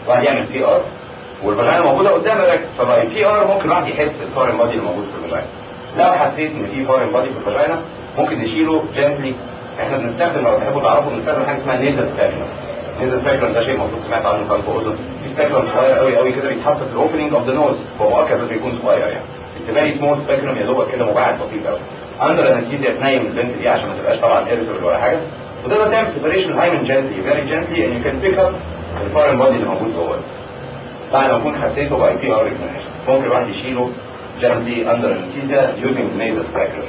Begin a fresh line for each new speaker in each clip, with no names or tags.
واحد يعمل بي ار والفاجينا موجوده قدام الريكتم فبقى البي ار ممكن واحد يحس الفورين بادي اللي موجود في الفاجينا لو حسيت ان في فورين بادي في الفاجينا ممكن نشيله جنتلي احنا بنستخدم لو تحبوا تعرفوا بنستخدم حاجه اسمها نيزل سباكيولم نيزل سباكيولم ده شيء المفروض سمعت عنه كان في اذن في سباكيولم صغير قوي قوي كده بيتحط في الاوبننج اوف ذا نوز هو مؤكد انه بيكون صغير يعني اتس فيري سمول سباكيولم يا دوبك كده مبعد بسيط قوي اندر انستيزيا تنيم البنت دي عشان ما تبقاش طبعا ايريتور ولا حاجه وتقدر تعمل سيبريشن هايمن جنتلي فيري جنتلي and you can pick up الفورين بادي اللي موجود جوه بعد ما اكون حسيته باي بي ار ممكن الواحد يشيله جنتلي اندر انستيزيا يوزنج نيزل سباكيولم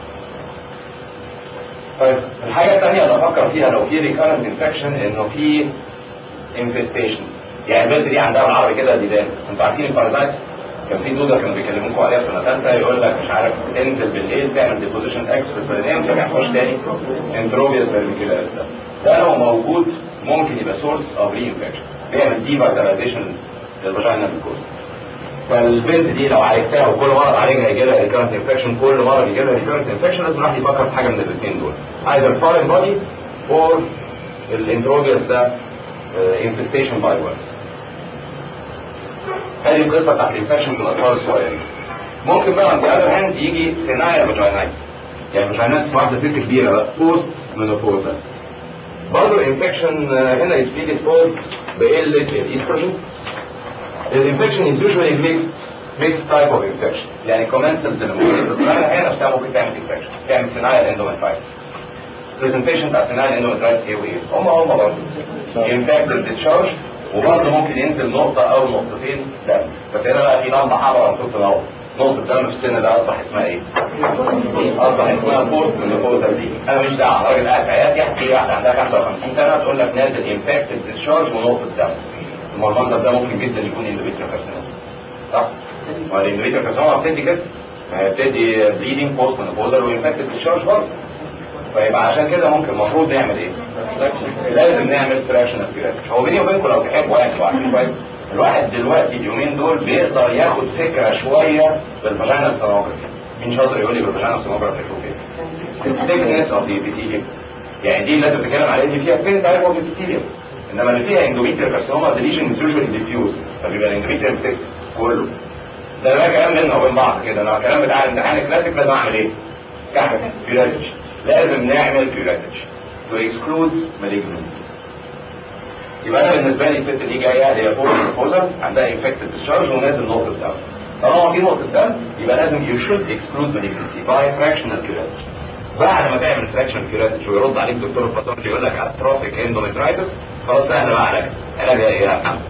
طيب الحاجة الثانية اللي أفكر فيها لو في ريكارنت انفكشن إنه في انفستيشن يعني البنت دي عندها بالعربي كده ديدان انتوا عارفين البارازايت كان في دوده كانوا بيكلموكوا عليها في سنه ثالثه يقول لك مش عارف تنزل بالليل تعمل ديبوزيشن اكس في البرينيوم ما يحصلش تاني انتروبيا فيرميكولاس ده ده لو موجود ممكن يبقى سورس اوف ري انفكشن بيعمل دي فيتاليزيشن للفاجينا بالكود فالبنت دي لو عالجتها وكل مره تعالجها يجي لها ريكارنت انفكشن كل مره بيجي لها ريكارنت انفكشن لازم الواحد يفكر في حاجه من الاثنين دول either foreign body or الانتروبيوس ده انفستيشن باي فيروس هذه القصه بتاعت الانفكشن في الاطفال الصغيرين ممكن بقى عند اذر هاند يجي سينايا فاجينايتس يعني فاجينايتس واحده ست كبيره بقى بوست منوبوزا برضه الانفكشن هنا is predisposed بقله الايستروجين الانفكشن is usually mixed mixed type of infection يعني commensals اللي موجوده في الفاجينا هي نفسها ممكن تعمل انفكشن تعمل سينايا اندوميترايتس presentation بتاع سينايا اندوميترايتس ايه وايه هم هم برضه infected discharge وبرضه ممكن ينزل نقطة أو نقطتين دم بس هنا بقى في لمبة حمراء مكتوب في نقطة نقطة دم في السن ده أصبح اسمها إيه؟ أصبح اسمها بوست من دي أنا مش دعوة راجل قاعد في عيادتي هتلاقي واحدة عندها 55 سنة تقول لك نازل انفكتد ديسشارج ونقطة دم المنظر ده ممكن جدا يكون اندوميتريال كارسينوما صح؟ ما الاندوميتريال كارسينوما بتدي كده ما هي بتدي بليدنج بوست من وانفكتد ديسشارج برضه فيبقى عشان كده ممكن المفروض نعمل ايه؟ لازم نعمل فراكشنال كيراتش هو بيني وبينكم لو تحبوا يعني وعارفين كويس الواحد دلوقتي اليومين دول بيقدر ياخد فكره شويه بالفاجينا سونوجرافي مين شاطر يقول لي بالفاجينا سونوجرافي شوف ايه؟ الثيكنس اوف ذا ابيثيليوم يعني دي اللي انت بتتكلم عليها دي فيها فين تايب اوف ابيثيليوم انما اللي فيها اندوميتريال كارسينوما ديليشن يوجوالي ديفيوز فبيبقى الاندوميتريال كله ده ده كلام بيننا وبين بعض كده انا الكلام بتاع الامتحان الكلاسيك لازم اعمل ايه؟ كحك كيراتش لازم نعمل كيراتش to exclude malignancy يبقى انا بالنسبه لي الست دي جايه هي فوق البروبوزل عندها انفكتد ديسشارج ونازل نقطه دم طالما في نقطه دم يبقى لازم you should exclude malignancy by fractional curettage بعد ما تعمل fractional curettage ويرد عليك دكتور الباثولوجي يقول لك اتروفيك اندوميترايتس خلاص سهل بقى علاجها علاجها ايه يا محمد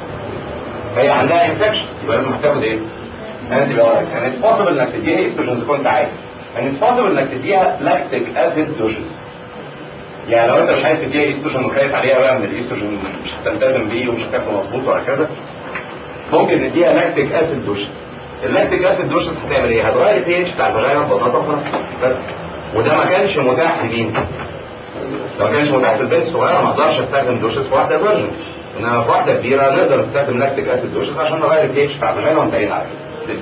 هي عندها انفكشن يبقى لازم هتاخد ايه؟ انتي بايوتكس يعني اتس بوسيبل انك تديها استروجين اذا كنت عايز يعني اتس بوسيبل انك تديها لاكتيك اسيد دوشز يعني لو انت مش عايز تديها ايستروجين وخايف عليها بقى من الايستروجين مش هتلتزم بيه ومش هتاكله مظبوط وهكذا ممكن نديها لاكتيك اسيد دوشز اللاكتيك اسيد دوشز هتعمل ايه؟ هتغير البي اتش بتاع الفاجينا ببساطه وخلاص بس وده ما كانش متاح لمين؟ لو ما كانش متاح في البنت الصغيره ما اقدرش استخدم دوشز في واحده فيرجن انما في واحده كبيره نقدر نستخدم لاكتيك اسيد دوشز عشان نغير البي اتش بتاع الفاجينا وانتهينا على كده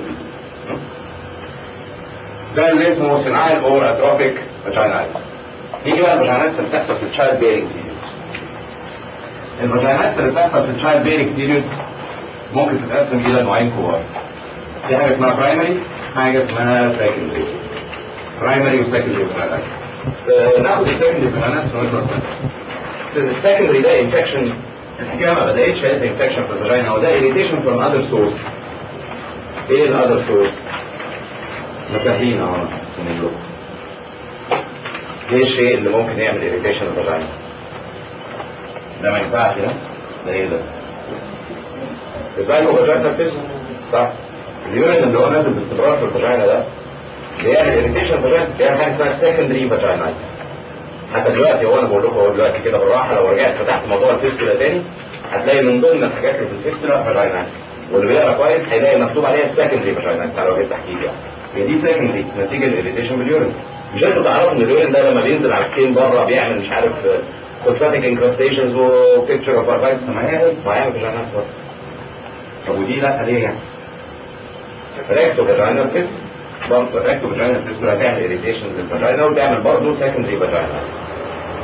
ده اللي اسمه سينايل اور اتروبيك فاجينايتس نيجي بقى الفاجينايتس اللي بتحصل في التشايلد بيرنج بيريود الفاجينايتس اللي بتحصل في التشايلد بيرنج بيريود ممكن تتقسم الى نوعين كبار في حاجه اسمها برايمري حاجه اسمها سكندري برايمري وسكندري فاجينايتس ناخد السكندري فاجينايتس ونخلص السكندري ده انفكشن الحكايه ما بداتش از انفكشن في الفاجينا هو ده irritation from other source ايه الاذر سورس مساهين اهو من له ايه الشيء اللي ممكن يعمل irritation الفاجينا ده ما ينفعش ده ده ايه ده ازاي هو فاجينا فيس صح اليورين اللي هو نازل باستمرار في الفاجينا ده بيعمل irritation فاجينا بيعمل حاجه اسمها secondary vaginitis حتى دلوقتي هو انا بقول لكم هو دلوقتي كده بالراحه لو رجعت فتحت موضوع الفيستولا تاني هتلاقي من ضمن الحاجات اللي في الفيستولا فاجينايتس واللي بيقرا كويس هيلاقي مكتوب عليها السكندري فاجينايتس على وجه التحديد يعني هي دي سكندري نتيجه الاريتيشن باليورين مش انتوا تعرفوا ان اليورين ده لما بينزل على السكين بره بيعمل مش عارف كوسماتيك انكرستيشنز وبيكتشر اوف ارفايتس ما هي ما هي فاجينايتس برضه طب ودي لا ليه يعني؟ ريكتو فاجينال فيست برضه ريكتو فاجينال فيست هتعمل اريتيشنز للفاجينا وتعمل برضه سكندري فاجينايتس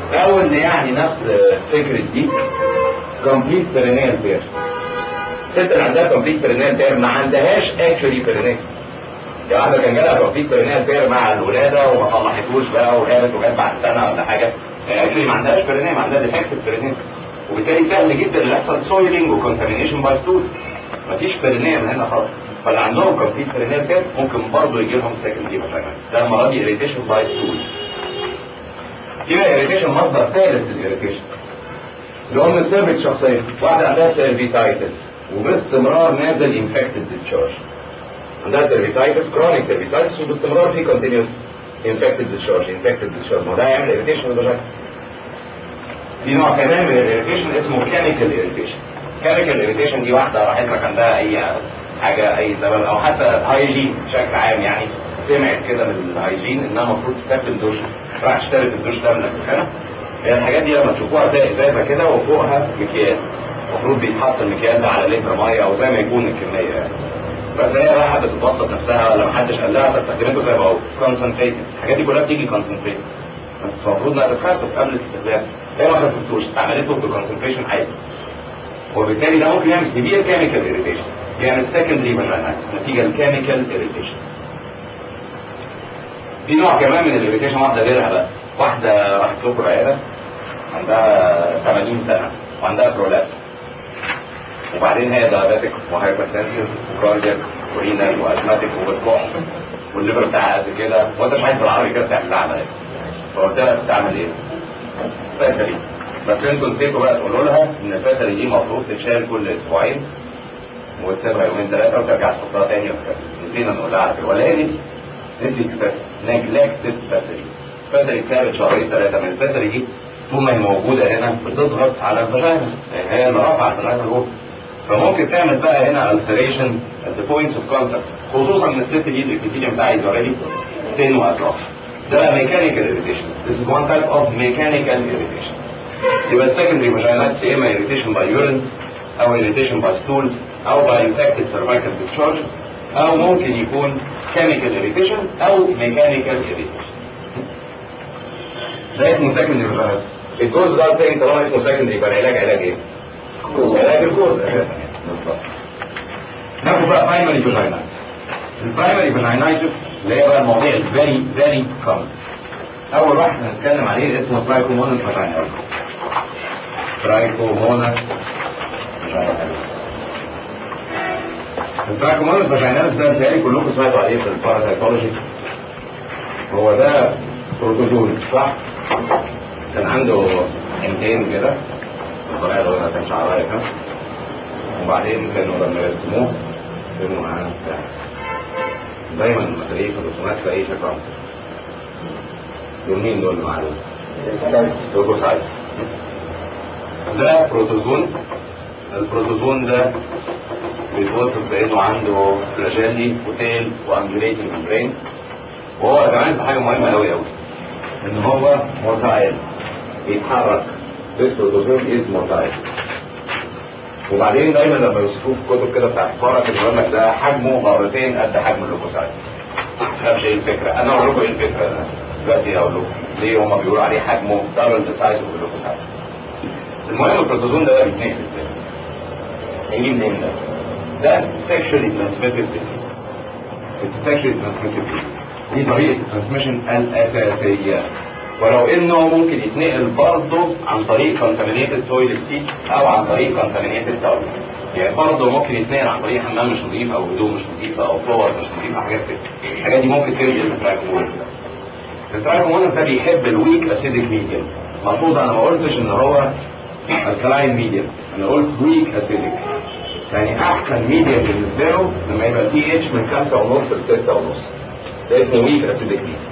او ان يعني نفس فكره دي كومبليت بيرينيال بير الست اللي عندها كومبليت بيرينيال بير ما عندهاش اكشولي بيرينيال يعني واحده كان جالها كومبليت بيرينيال بير مع الولاده وما صلحتوش بقى وقامت وجت بعد سنه ولا حاجه اكشولي ما عندهاش بيرينيال ما عندها ديفكتيف بيرينيال وبالتالي سهل جدا ان يحصل سويلنج وكونتامينيشن باي ستول مفيش بيرينيال هنا خالص فاللي عندهم كومبليت بيرينيال بير ممكن برضه يجي لهم سكندري فاجينا ده المره دي اريتيشن باي ستول يبقى اريتيشن مصدر ثالث للاريتيشن اللي هو من السيرفيس شخصيا واحده عندها سيرفيسايتس وباستمرار نازل انفكتد ديسشارج عندها سيرفيسايتس كرونيك سيرفيسايتس وباستمرار في كونتينيوس انفكتد ديسشارج انفكتد ديسشارج ما ده يعمل اريتيشن للبشر في نوع كمان من الاريتيشن اسمه كيميكال اريتيشن كيميكال اريتيشن دي واحده راحت لك عندها اي حاجه اي سبب او حتى هايجين بشكل عام يعني سمعت كده من الهايجين انها المفروض تستخدم دوش راح اشترت الدوش ده من الدكانه هي الحاجات دي لما تشوفوها زي ازازه كده وفوقها مكيال المفروض بيتحط المكيال ده على لتر ميه او زي ما يكون الكميه يعني بس هي رايحه بتتوسط نفسها ولا محدش قال لها فاستخدمته زي ما هو كونسنتريت الحاجات دي كلها بتيجي كونسنتريت المفروض انها تتخفف قبل الاستخدام هي ما خففتوش استعملته بكونسنتريشن عالي وبالتالي ده ممكن يعمل سيفير كيميكال اريتيشن يعمل سكندري فاجينايتس نتيجه الكيميكال اريتيشن في نوع كمان من الاريتيشن واحده غيرها بقى واحده راحت لكم العياده عندها 80 سنه وعندها برولابس وبعدين هي دايابيتك وهايبرتنسيف وكاردياك ورينال وازماتيك وبتكح والليفر بتاعها قد كده وانت مش عايز بالعربي كده تعمل لها عمليه فقلت لها تستعمل ايه؟ فاسري بس انتوا نسيتوا بقى تقولوا لها ان الفاسري دي المفروض تتشال كل اسبوعين وتسيبها يومين ثلاثه وترجع تحطها تاني نسينا نقول لها على كده ولا هي نسيت نسيت الفاسري نجلكتد فاسري فاسري ثابت شهرين ثلاثه من الفاسري دي طول ما هي موجوده هنا بتضغط على الفاجينا هي اللي رافعه الفاجينا لفوق فممكن تعمل بقى هنا ulceration at the points of contact خصوصا ان الست دي الابيثيليوم بتاعي already thin واطراف ده mechanical irritation this is one type of mechanical irritation يبقى secondary vaginitis يا اما irritation by urine او irritation by stools او by infected cervical discharge او ممكن يكون chemical irritation او mechanical irritation ده اسمه secondary vaginitis الجزء ده الثاني طالما اسمه secondary يبقى العلاج علاج ايه؟ علاج الجزء اساسا بالظبط ناخد بقى primary vaginitis البرايمري vaginitis اللي هي بقى المواضيع الفيري فيري كومن اول واحد هنتكلم عليه اسمه ترايكومونس فاجيناليس ترايكومونس فاجيناليس الترايكومونس فاجيناليس ده بتهيألي كلكم سمعتوا عليه في الباراسايكولوجي هو ده بروتوزول صح؟ كان عنده عينتين كده الطريقه اللي هو كان شعرها كده وبعدين كانوا لما يرسموه كانوا معاه بتاع دايما لما تلاقيه في الرسومات تلاقيه شكلهم دول مين دول اللي معانا؟ لوكوسايت ده بروتوزون البروتوزون ده بيتوصف بانه عنده فلاجيلي وتيل وانجليتنج ممبرين وهو كمان في حاجه مهمه قوي قوي ان هو موتايل بيتحرك this protozoon is motile وبعدين دايما لما يوصفوه في الكتب كده بتاعت الفرق يقول لك ده حجمه مرتين قد حجم اللوكوسايت ده مش ايه الفكره انا اقول لكم ايه الفكره ده دلوقتي هقول لكم ليه هم بيقولوا عليه حجمه دبل ذا سايز اوف اللوكوسايت المهم البروتوزون ده بيتنقل ازاي هيجي منين ده ده sexually transmitted disease it's sexually transmitted disease دي طريقه الترانسميشن الاساسيه ولو انه ممكن يتنقل برضه عن طريق contaminated toilet seats او عن طريق contaminated towel يعني برضه ممكن يتنقل عن طريق حمام مش نظيف او هدوم مش نظيفه او فلور مش نظيفه حاجات كده الحاجات دي ممكن تنقل الترايكومونس ده الترايكومونس ده بيحب الويك اسيدك ميديم ملحوظ انا ما قلتش ان هو الكلاين ميديم انا قلت ويك اسيدك يعني احسن ميديم بالنسبه له لما يبقى البي اتش من 5 ونص ل 6 ونص ده اسمه ويك اسيدك ميديم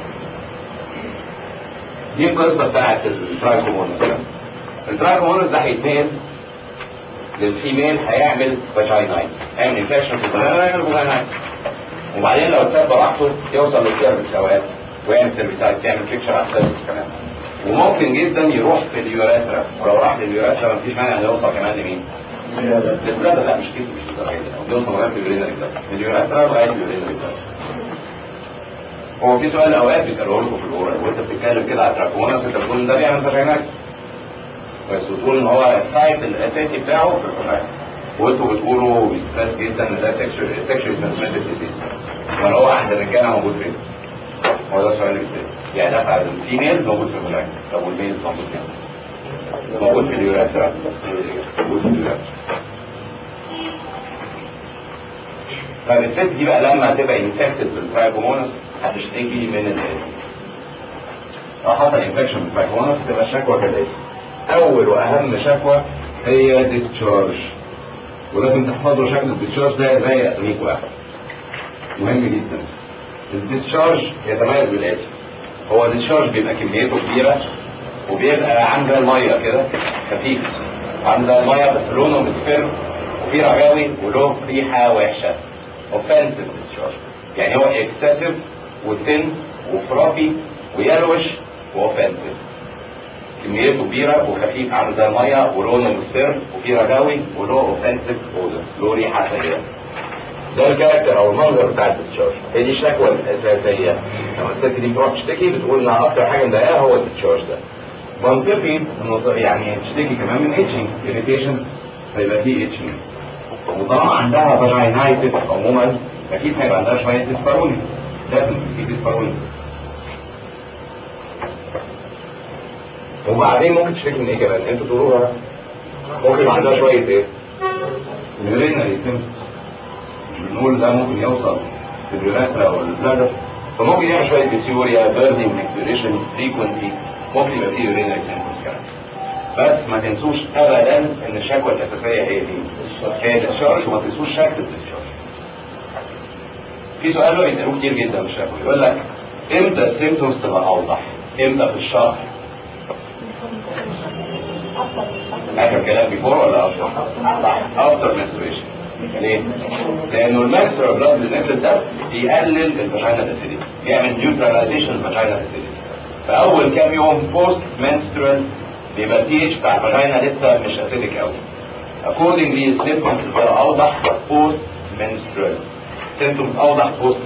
دي القصه بتاعت الترايكومونس ده الترايكومونس ده هيتنقل للفيميل هيعمل فاجينايتس هيعمل انفكشن في الفاجينا هيعمل فاجينايتس وبعدين لو اتساب براحته يوصل للسيرفكس اوقات ويعمل سيرفيسايتس يعمل فيكشر على السيرفكس كمان وممكن جدا يروح في اليوراترا ولو راح لليوراترا مفيش مانع انه يوصل كمان لمين؟ للبلاد لا مش كده مش للدرجه دي يوصل لغايه اليورينري بلاد من اليوراترا لغايه اليورينري بلاد هو في سؤال اوقات بيسالوه لكم في الاورال وانت بتتكلم كده على تراكمونس انت بتقول ده بيعمل فاجينايتس بس بتقول ان هو السايت الاساسي بتاعه في الفاجينا وانتوا بتقولوا بيستفاد جدا ان ده سكشوال سكشوال ترانسميتد ديزيز امال هو عند الرجاله موجود فين؟ هو ده السؤال اللي بيتسال يعني ده على الفيميل موجود في الفاجينا طب والميل موجود فين؟ موجود في اليوريثرا موجود في اليوريثرا طيب الست دي بقى لما تبقى انفكتد بالترايكومونس هتشتكي من الآتي لو حصل انفكشن بالترايكومونس تبقى الشكوى كالآتي أول وأهم شكوى هي ديسشارج ولازم تحفظوا شكل الديسشارج ده زي أسميك واحد مهم جدا الديسشارج يتميز بالآتي هو الديسشارج بيبقى كميته كبيرة وبيبقى عامل زي المية كده خفيف عامل زي المية بس لونه مصفر وفيه رغاوي وله ريحة وحشة اوفنسيف ديسشارج يعني هو اكسسيف وثن وفرافي ويلوش واوفنسيف كميته كبيره وخفيف عامل زي الميه ولونه مصفر وفيه رغاوي وله اوفنسيف اودر له ريحه سيئه ده الكاركتر او المنظر بتاع الديسشارج هي دي الشكوى الاساسيه لما الست دي بتروح تشتكي بتقول انها اكتر حاجه مضايقاها هو الديسشارج ده منطقي انه يعني تشتكي كمان من اتشنج اريتيشن فيبقى فيه اتشنج وطالما عندها فاجينايتس عموما اكيد هيبقى عندها شويه ديسباروني لازم في ديسباروني وبعدين ممكن تشتكي من ايه كمان انتوا تقولوا لها ممكن يبقى عندها شويه ايه يورينري بنقول ده ممكن يوصل في اليوريثرا والبلادر فممكن يعمل شويه ديسيوريا بيردنج اكسبيريشن فريكونسي ممكن يبقى فيه يورينري سيمبتومز كمان بس ما تنسوش ابدا ان الشكوى الاساسيه هي دي هي الديسشارج وما تنسوش شكل الديسشارج في سؤال بقى بيسالوه كتير جدا في الشكوى يقول لك امتى السيمتومز تبقى اوضح امتى في الشهر اخر كلام بيفور ولا افتر افتر menstruation ليه؟ لانه المنسترال بلاد اللي نازل ده بيقلل الفاجينال اسيديتي بيعمل نيوتراليزيشن الفاجينال اسيديتي فاول كام يوم بوست منسترال بيبقى البي اتش بتاع الفاجينا لسه مش اسيدك قوي accordingly السيمبتومز بتبقى اوضح بوست منسترال سيمبتومز اوضح بوست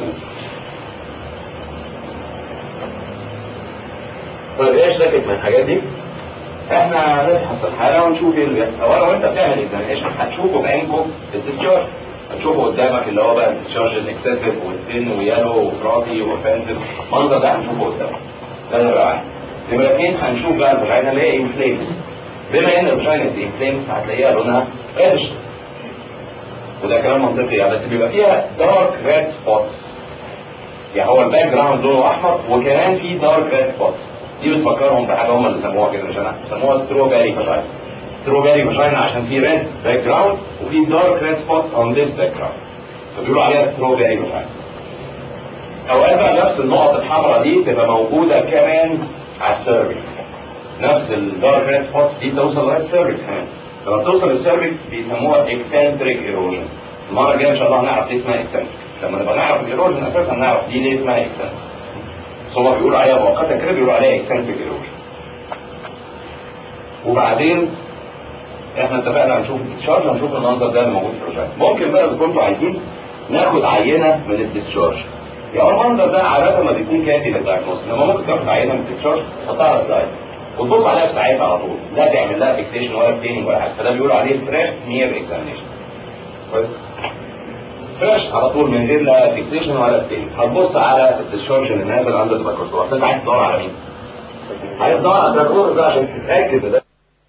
طيب ايه اشتكت من الحاجات دي؟ احنا هنفحص الحاله ونشوف ايه اللي بيحصل اولا وانت بتعمل اكزامينشن هتشوفه بعينكم الديسشارج هتشوفه قدامك اللي هو بقى الديسشارج الاكسسيف والثين ويالو وفراتي وفانتل المنظر ده هنشوفه قدامك ده نمره واحد نمره اثنين هنشوف بقى الفاجينا اللي هي انفليم بما ان الفاجينا از انفليم هتلاقيها لونها ريدش وده كلام منطقي يعني بس بيبقى فيها دارك ريد سبوتس يعني هو الباك جراوند لونه احمر وكمان في دارك ريد سبوتس دي بتفكرهم بحاجه هم اللي سموها كده مش انا سموها ستروبيري فاجينا ستروبيري فاجينا عشان في ريد باك جراوند وفي دارك ريد سبوتس اون ذيس باك جراوند فبيقولوا عليها ستروبيري فاجينا اوقات بقى نفس النقط الحمراء دي تبقى موجوده كمان على السيرفكس نفس الدارك ريد سبوتس دي توصل لغايه السيرفكس كمان لما توصل للسيرفكس بيسموها اكسنتريك ايروجن المره الجايه ان شاء الله هنعرف ليه اسمها اكسنتريك لما نبقى نعرف الايروجن اساسا نعرف دي ليه اسمها اكسنتريك بس هما بيقولوا عليها مؤقتا كده بيقولوا عليها اكسنتريك ايروجن وبعدين احنا اتفقنا هنشوف الديسشارج هنشوف المنظر ده اللي موجود في الرجال ممكن بقى اذا كنتوا عايزين ناخد عينه من الديسشارج يعني المنظر ده عاده ما بيكون كافي للدايجنوز انما ممكن تاخد عينه من الديسشارج تحطها على السلايد وتبص عليها في ساعتها على طول لا تعمل لها فيكسيشن ولا ستيننج ولا حاجه فده بيقولوا عليه فريش نير اكزامينشن كويس فريش على طول من غير لا فيكسيشن ولا ستيننج هتبص على الديسشارج اللي نازل عند الميكروسكوب انت عايز تدور على مين؟ عايز تدور على الدايجنوز ده عشان تتاكد ده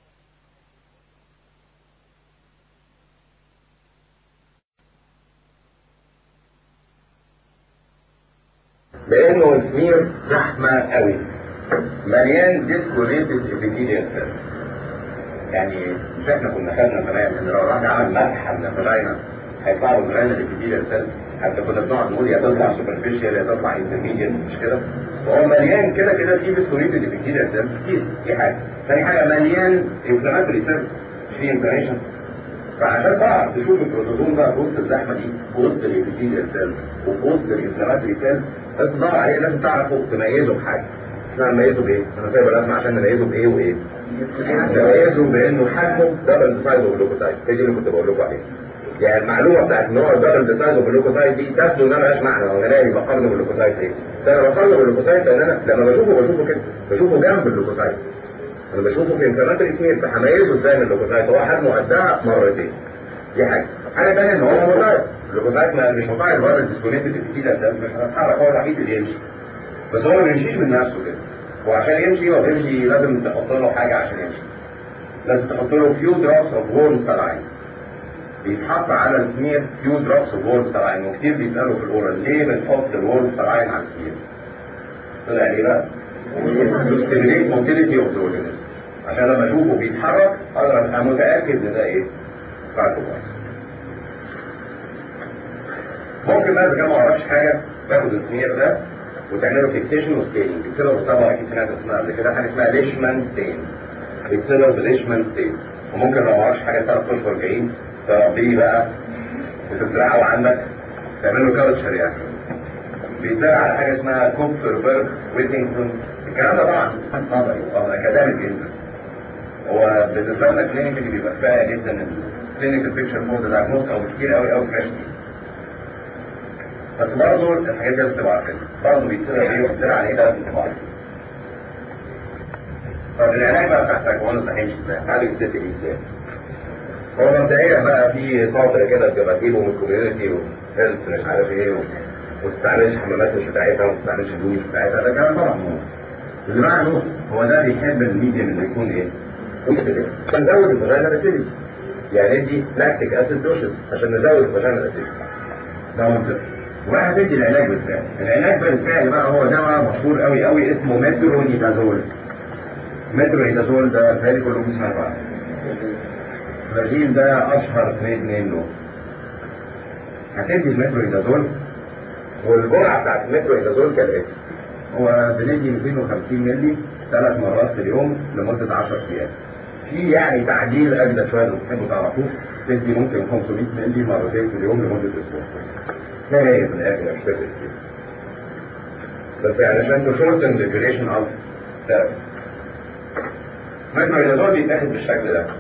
لانه السمير زحمه قوي مليان ديسكوليتد ابيثيليال سيلز يعني مش احنا كنا خدنا زمان ان لو الواحد عمل مسحه من الفراينا هيطلع له فراينا الابيثيليال سيلز حتى كنا بنقعد نقول يا تطلع سوبرفيشال يا تطلع انترميديت مش كده وهو مليان كده كده في ديسكوليتد ابيثيليال سيلز كتير دي حاجه ثاني حاجه مليان انفلاماتوري سيلز في انفلاميشن فعشان تعرف تشوف البروتوزوم بقى في وسط الزحمه دي في وسط الابيثيليال سيلز وفي وسط الانفلاماتوري سيلز لازم تدور عليه لازم تعرفه تميزه بحاجه احنا نميزه بايه؟ انا سايب الرسمه عشان نميزه بايه وايه؟ نميزه بانه حجمه دبل سايز اوف اللوكوسايت هي دي اللي كنت بقول لكم عليها يعني المعلومه بتاعت ان هو الدبل ديسايد واللوكوسايت دي تبدو انها مالهاش معنى هو انا بقارنه باللوكوسايت ليه؟ ده انا بقارنه باللوكوسايت لان انا لما بشوفه بشوفه كده بشوفه جنب اللوكوسايت انا بشوفه في انفلاماتوري سمير فهميزه ازاي من اللوكوسايت هو حجمه قدها مرتين دي حاجه حاجه ثانيه ان هو موبايل اللوكوسايت ما مش موبايل هو الديسكونكتد الجديده ده مش هتتحرك هو الوحيد اللي يمشي بس هو ما بيمشيش من نفسه كده وعشان يمشي هو بيمشي لازم تحط له حاجه عشان يمشي لازم تحط له فيو دروبس اوف وورم سلاين بيتحط على السمير فيو دروبس اوف وورم سلاين وكتير بيسالوا في الاورال ليه بنحط الوورم سلاين على السمير؟ طلع ليه بقى؟ to stimulate motility of the organism عشان لما اشوفه بيتحرك اقدر ابقى متاكد ان ده ايه؟ فايبروبلاست ممكن بقى اذا كان ما اعرفش حاجه تاخد السمير ده وتعمله فيكسيشن وستيننج بيتصير بسبب اكيد سمعت اسمها قبل كده حاجه اسمها ليشمان ستين بيتصير بليشمان ستين وممكن لو ما اعرفش حاجه ثلاث اشهر جايين تربيه بقى وتزرعه عندك تعمل له كالتشر يعني بيتزرع على حاجه اسمها كوبتربرج ويتنجتون الكلام ده طبعا نظري طبعا اكاديميك جدا هو بالنسبه لنا كلينيكالي بيبقى كفايه جدا الكلينيكال بيكتشر فور ذا دايجنوست او كتير قوي قوي فريش بس برضه الحاجات دي لازم تبقى عارفينها برضه بيتصير ايه وبيتصير على ايه ده لازم تبقى عارفينها طب العلاج بقى بتاع السايكوانز ده هيمشي ازاي؟ هعالج الست دي ازاي؟ هو مبدئيا بقى في سطر كده بتبقى تجيبه من الكوميونتي وهيلث مش عارف ايه و... وما تستعملش حمامات مش بتاعتها وما تستعملش هدوم مش بتاعتها ده كلام طبعا هو اللي معنى هو ده بيحب الميديم اللي يكون ايه؟ نزود الفاجينا اسيدي يعني ندي لاكتيك اسيد دوشز عشان نزود الفاجينا اسيدي ده منطقي واحد يدي العلاج بالفعل العلاج بالفعل بقى هو دواء مشهور قوي قوي اسمه مترونيدازول مترونيدازول ده بتهيألي كلهم سمعوا عنه الفلاجين ده اشهر تريد نيم له هتدي المترونيدازول والجرعه بتاعت المترونيدازول كالاتي هو بندي 250 مللي ثلاث مرات في اليوم لمده 10 ايام في يعني تعديل اجدد شويه لو تحبوا تعرفوه تدي ممكن 500 مللي مرتين في اليوم لمده اسبوع ما هي في الاخر مش تفرق كتير بس يعني عشان تشورتن ذا duration اوف ثيرابي مترونيدازول بيتاخد بالشكل ده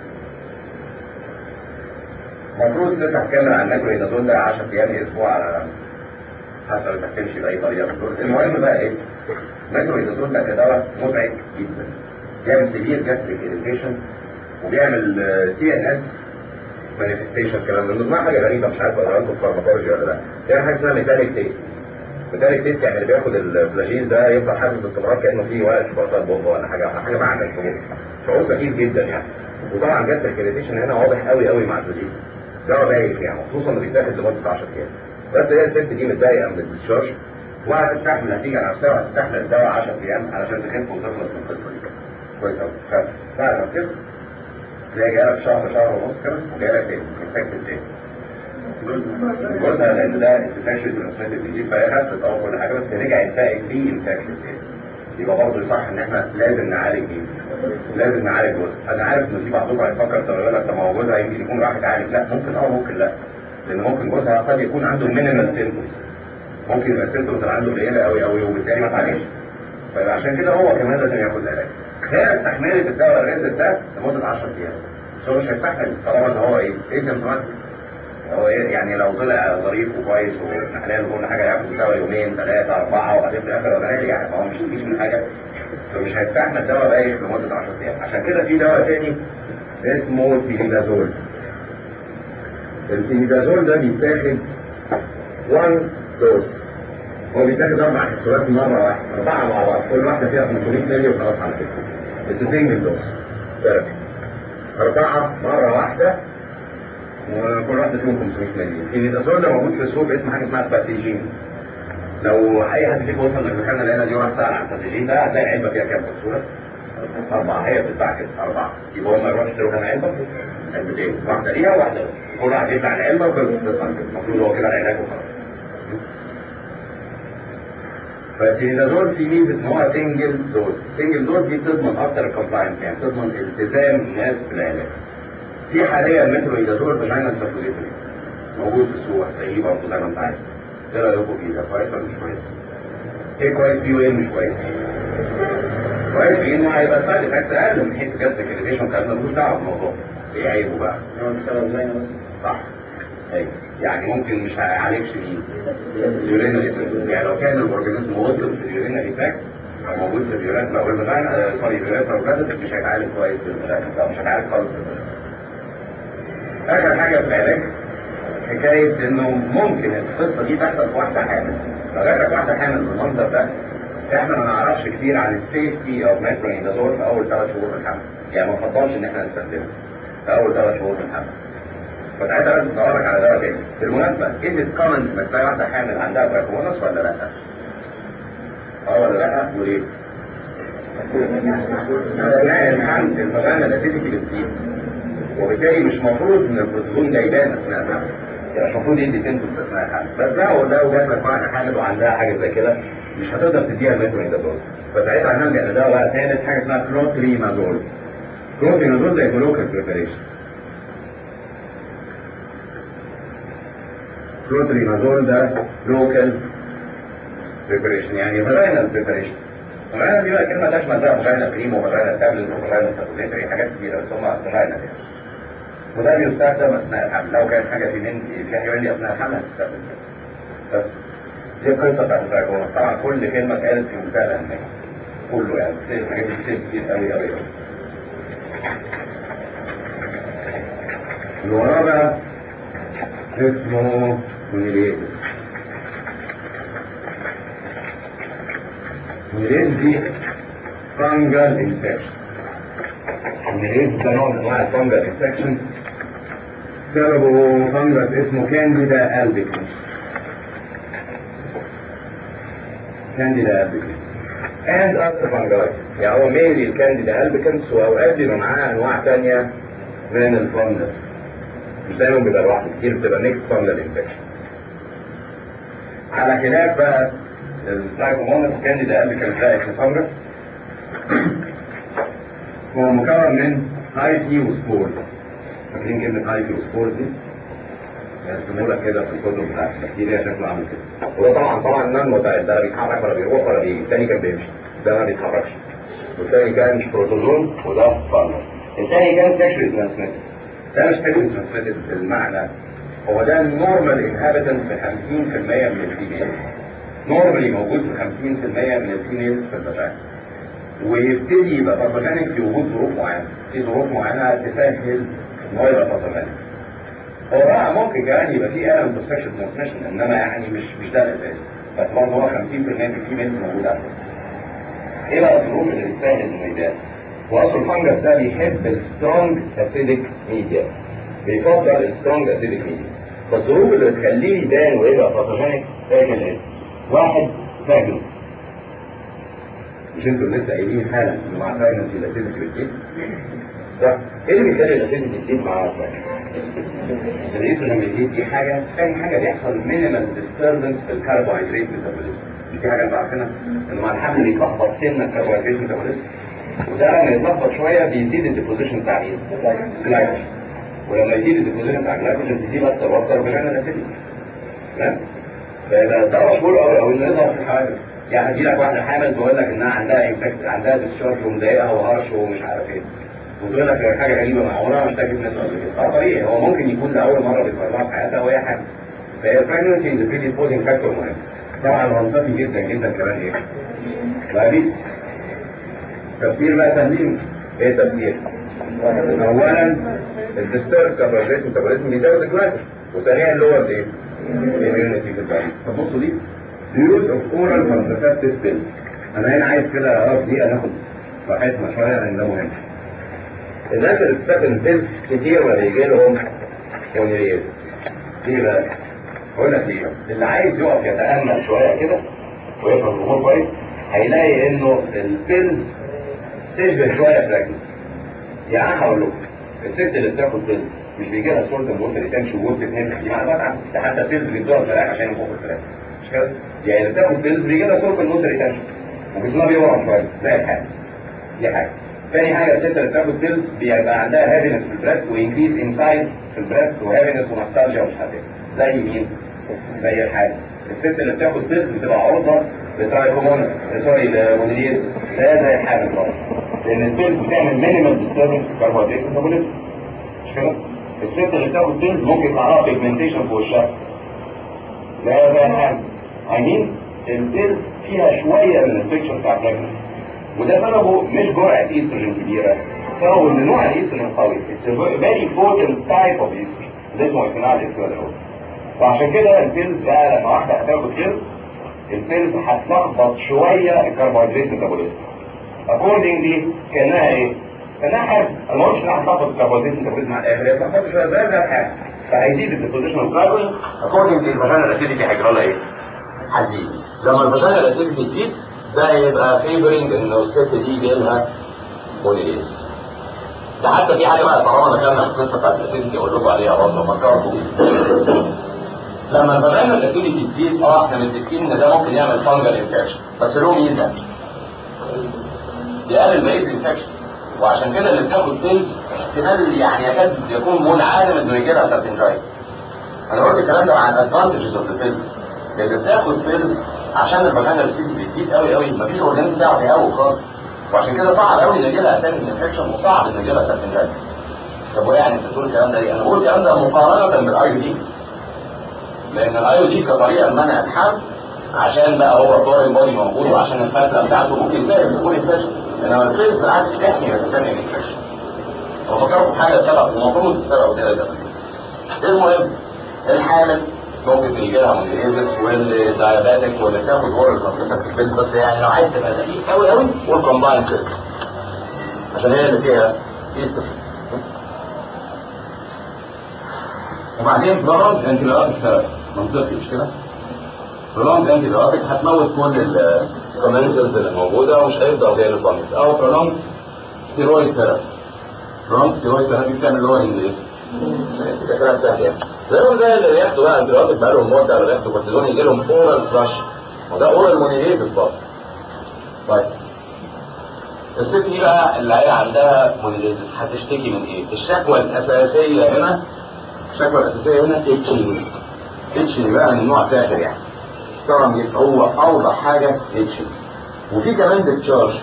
المفروض الست هتكمل عن مترونيدازول ده 10 ايام اسبوع على حسب انك تمشي باي طريقه المهم بقى ايه مترونيدازول ده كدواء مزعج جدا بيعمل سيفير جاستريك اريتيشن وبيعمل سي ان اس مانيفستيشن كلام من ضمنها حاجه غريبه مش عارف اقولها لكم فارماكولوجي ولا لا بيعمل حاجه اسمها ميتاليك تيست ميتاليك تيست يعني اللي بياخد الفلاجيل ده يفضل حاسس باستمرار كانه فيه ورقه شوكولاته بومب ولا حاجه حاجه بعد الفروق شعور سخيف جدا يعني وطبعا جاستريك اريتيشن هنا واضح قوي قوي مع الفلاجيل ده بايخ يعني خصوصا اللي بيتاخد لمده 10 ايام بس هي الست دي متضايقه من الديسشارج وهتستحمل هتيجي على نفسها وهتستحمل الدواء 10 ايام علشان تخف وتخلص من القصه دي كويس قوي بعد ما تخف تلاقي جالك شهر شهر ونص كده وجالك تاني انفكتد تاني جوزها لان ده سيكشوال ترانسميتد ديزيز فهي خفت اه كل حاجه بس رجعت فائق فيه انفكتد تاني يبقى برضه صح ان احنا لازم نعالج مين؟ لازم نعالج جوزها انا عارف ان في بعضكم هيفكر طب يقول لك طب ما هو جوزها يمكن يكون راح يتعالج لا ممكن اه ممكن لا لان ممكن جوزها قد يكون عنده مينيمال سيمبتومز ممكن يبقى السيمبتومز اللي عنده قليله قوي قوي وبالتالي ما اتعالجش فعشان كده هو كمان لازم ياخد علاج هي استحملت الدواء الريزل ده لمده 10 ايام بس هو مش هيستحمل طالما ان هو ايه؟ ايه سيمتوماتيك هو إيه؟ يعني لو طلع ظريف وكويس وحلال وكل حاجه ياخد الدواء يومين ثلاثه اربعه وبعدين في الاخر ولا راجع يعني هو مش مفيش من حاجه فمش هيستحمل الدواء بايخ لمده 10 ايام عشان كده في دواء تاني اسمه تيليدازول التيليدازول ده بيتاخد 1 دوز هو بيتاخد اربع كبسولات مره واحده اربعه مع بعض كل واحده فيها 500 مللي وخلاص على كده بس سنجل دوز ثيرابي اربعه مره واحده وكل واحده فيهم 500 مللي التيليدازول ده موجود في السوق اسمه حاجه اسمها باسيجين لو اي حد فيكم وصل للمكان اللي انا دي وراح سال عن الباسيجين ده هتلاقي العلبه فيها كام كبسوله؟ أربعة هي بتتباع كده أربعة يبقى هو ما يروحش يشتروا كام علبة؟ علبتين واحدة ليها وواحدة له. كل واحد يدفع العلبة وخلص المفروض هو كده العلاج وخلاص فالتينيدازول في ميزه ان هو سنجل دوز سنجل دوز دي بتضمن اكتر الكومبلاينس يعني بتضمن التزام الناس بالعلاج في حاليا مترونيدازول فاجينال سبوزيتوري موجود في السوق هتلاقيه برضه زي ما انت عايز ايه رايكم فيه ده كويس ولا مش كويس؟ ايه كويس فيه وايه مش كويس؟ كويس فيه انه هيبقى سايد افكتس اقل من حيث جاست كريديشن كان ملوش دعوه بالموضوع ايه عيبه بقى؟ صح ايوه يعني ممكن مش هيعالجش مين اليورينري سيستم يعني لو كان الاورجانيزم وصل في اليورينري تراك او موجود في اليوريثرا او الفاجينا سوري اليوريثرا والبلد مش هيتعالج كويس لا مش هيتعالج خالص اخر حاجه في العلاج حكايه انه ممكن القصه دي تحصل في واحده حامل لو جات لك واحده حامل بالمنظر ده احنا ما نعرفش كتير عن السيفتي اوف ميترونيدازول في اول ثلاث شهور من الحمل يعني ما نفضلش ان احنا نستخدمه في اول ثلاث شهور من الحمل فساعتها لازم تدور لك على دواء تاني بالمناسبه از ات كومن انك تلاقي واحده حامل عندها تراكمونس ولا لا؟ اه ولا لا؟ وليه؟ اثناء الحمل الفاجينا الاسيديتي بتزيد وبالتالي مش مفروض ان البروتوزون ده يبان اثناء الحمل يعني مش المفروض يدي سيمتومز اثناء الحمل بس لو لو جات لك واحده حامل وعندها حاجه زي كده مش هتقدر تديها الميترونيدازول فساعتها هنلجا لدواء بقى ثالث حاجه اسمها كلوتريمازول كلوتريمازول ده لوكال بريباريشن كلوتريمازول ده لوكال بريباريشن يعني فاجينال بريباريشن فاجينال دي بقى كلمه تشمل بقى فاجينال كريم وفاجينال تابلت وفاجينال سابوليتري حاجات كتيره بس هم فاجينال يعني وده بيستخدم اثناء الحمل لو كانت حاجه في من فيها يوريني اثناء الحمل هتستخدم بس دي القصه بتاعت التراكمات طبعا كل كلمه اتقالت في منتهى الاهميه كله يعني بتلاقي حاجات كتير كتير قوي قوي قوي اللي وراه بقى اسمه مونيليز مونيليز دي فانجل انفكشن مونيليز ده نوع من انواع الفانجل انفكشن سببه فانجس اسمه كانديدا البيكنس كانديدا البيكنس and other fungi يعني هو mainly الكانديدا البيكنس واوقات بيبقى معاه انواع ثانيه من الفانجس مش دايما بيبقى لوحده كتير بتبقى ميكس فانجل انفكشن على خلاف بقى الترايكومونس كانديدا البيكنس ده فانجس هو مكون من هايفيو سبورز فاكرين كلمة هايفيو سبورز دي؟ يرسموا لك كده في الكتب بتاعت البكتيريا شكله عامل كده وده طبعا طبعا نان متعد ده لا بيتحرك ولا بيروح ولا بيجي الثاني كان بيمشي ده ما بيتحركش والثاني كان مش بروتوزون وده فانجس الثاني كان سيكشوال ترانسميتد ده مش سيكشوال ترانسميتد بالمعنى هو ده النورمال انهابيتنت في 50% من الفيميلز نورمالي موجود في 50% من الفيميلز في البشر ويبتدي يبقى باثوجينيك في وجود ظروف معينه في ظروف معينه تسهل ان هو يبقى باثوجينيك هو بقى ممكن كمان يبقى في الم في السكشن ترانسميشن انما يعني مش مش ده الاساس بس برضه هو 50% من الفيميلز موجود اصلا ايه بقى الظروف اللي بتسهل انه يبان واصل الفنجس ده بيحب السترونج اسيدك ميديا بيفضل السترونج اسيدك ميديا فالظروف اللي بتخليه يبان ويبقى باثوجينيك فاكر ايه؟ واحد فاجن مش انتوا لسه قايلين حالا انه مع فاينانس الاسيدك بتزيد؟ صح؟ ايه اللي بيخلي الاسيدك بتزيد مع الفاينانس؟ الرئيس لما يزيد دي حاجه، ثاني حاجه بيحصل مينيمال ديستربنس في الكربوهيدرات ميتابوليزم دي حاجه انتوا عارفينها انه مع الحمل بيتلخبط سنه الكربوهيدرات ميتابوليزم وده لما يتلخبط شويه بيزيد الديبوزيشن بتاع مين؟ الجلايكوجين ولما يزيد الديبوزيشن بتاع الجلايكوجين تزيد اكتر واكتر بمعنى الاسيدك تمام؟ فيبقى ده مشهور قوي قوي انه يظهر في الحوادث يعني هتجي لك واحده حامل تقول لك انها عندها انفكت عندها ديسشارج ومضايقها وهرش ومش عارف ايه وتقول لك حاجه غريبه مع عمرها ما اشتكت منه قبل كده اه طبيعي هو ممكن يكون لاول مره بيظهر لها في حياتها وهي حامل فهي البريجنسي از بريديسبوزنج فاكتور مهم طبعا منطقي جدا جدا كمان ايه؟ دايابيتس تفسير بقى تهديم ايه التفسير؟ اولا الديسترب كاربوهيدرات ميتابوليزم بيزود الجلايكوجين وثانيا اللي هو الايه؟ الاميونيتي في البادي طب بصوا دي يوز اوف اورال كونترسبتيف بيلز انا هنا عايز كده اقف دقيقه ناخد راحتنا شويه لان ده مهم الناس اللي بتستخدم بيلز كتير ما بيجي لهم مونيريز ليه بقى؟ اقول لك ليه اللي عايز يقف يتامل شويه كده ويفهم الامور كويس هيلاقي انه البيلز تشبه شويه براجنس يعني هقول لكم الست اللي بتاخد بيلز مش بيجي لها سولت ووتر ريتنشن ووتر تنفخ دي معلومات عنها ده حتى البيلز بيدوها الفراخ عشان ينفخوا الفراخ مش كده؟ يعني اللي بتاخد بيلز بيجي لها سولت ووتر ريتنشن وجسمها بيورم شويه زي الحاجه دي حاجه تاني حاجه الست اللي بتاخد بيلز بيبقى عندها هابينس في البريست وانكريز ان سايز في البريست وهابينس ونوستالجيا ومش عارف ايه زي مين؟ زي الحاجه الست اللي بتاخد بيلز بتبقى عرضه لترايكومونس سوري لمونيليز زي زي الحامل برضه لان البيلز بتعمل مينيمال ديستربنس في الكربوهيدرات ميتابوليزم مش كده؟ الست اللي بتاخد بيلز ممكن يطلع لها بيجمنتيشن في وشها لا زي الحمل عايزين البيلز فيها شويه من البيكتشر بتاع البريجنسي وده سببه مش جرعه ايستروجين كبيره سببه ان نوع الايستروجين قوي اتس فيري بوتنت تايب اوف ايستروجين ده اسمه ايثينال ايستروجين وعشان كده البيلز بقى لما واحده هتاخد بيلز البيلز هتلخبط شويه الكربوهيدرات ميتابوليزم اكوردنجلي كانها ايه؟ كانها حاجه انا ما قلتش انها هتلخبط الكربوهيدرات ميتابوليزم على الاخر هي هتلخبط شويه زي زي الحاجه فهيزيد الديبوزيشن اوف جلايكوجين اكوردنج للفاجينا الاسيديتي هيجرى لها ايه؟ هتزيد لما الفاجينا الاسيديتي تزيد ده يبقى فيفرنج انه الست دي يجي لها مونيليز ده حتى في حاجه بقى طالما دخلنا في القصه بتاعت الاسيديتي اقول لكم عليها برضه فكركم لما الفاجينا الاسيديتي تزيد اه احنا متفقين ان ده ممكن يعمل فانجل انفكشن بس له ميزه يقلل بقيه الانفكشن وعشان كده اللي بتاخد بيلز احتمال يعني يكاد يكون منعدم انه يجي لها سيرتنجايز انا قلت الكلام ده عن الادفانتجز اوف ذا بيلز اللي بتاخد بيلز عشان الفاجينا الاسيديتي بتزيد قوي قوي مفيش اورجانيزم بيعرف يقوي خالص وعشان كده صعب قوي ان يجي لها اسامي انفكشن وصعب ان يجي لها سيرتنجايز طب ويعني انت بتقول الكلام ده ليه؟ انا بقول الكلام ده مقارنه بالاي دي لان الاي دي كطريقه لمنع الحمل عشان بقى هو فورين بودي موجود وعشان الفتله بتاعته ممكن يساعد في كل انفكشن انما الفيلز بالعكس يحمي من الثاني الانفكشن وفكروا في حاجه سبب المفروض السبب ده ده المهم الحامل ممكن يجي لها مونجليزس والداياباتيك واللي بتاخد اورال كونترسبتيف بس يعني لو عايز تبقى دقيق قوي قوي والكومباين كده عشان هي اللي فيها ايستروجين وبعدين برامج انتي بايوتيك منطقي مش كده؟ برولونج انتي بايوتيك هتموت كل الكومنسلز اللي موجوده ومش هيفضل غير الكومنس او برولونج ستيرويد ثيرابي برولونج ستيرويد ثيرابي بتعمل لورنج ايه؟ ده كلام سهل يعني زيهم زي اللي ياخدوا بقى انتي بايوتيك بقى لهم مده ولا ياخدوا كورتيزون يجي لهم اورال فلاش وده اورال مونيليزس برضه طيب الست دي بقى اللي هي عندها مونيليزس هتشتكي من ايه؟ الشكوى الاساسيه هنا الشكوى الاساسيه هنا اتشنج اتشنج بقى من النوع التاخر يعني طبعا هو اوضح حاجه اتشنج وفي كمان ديسشارج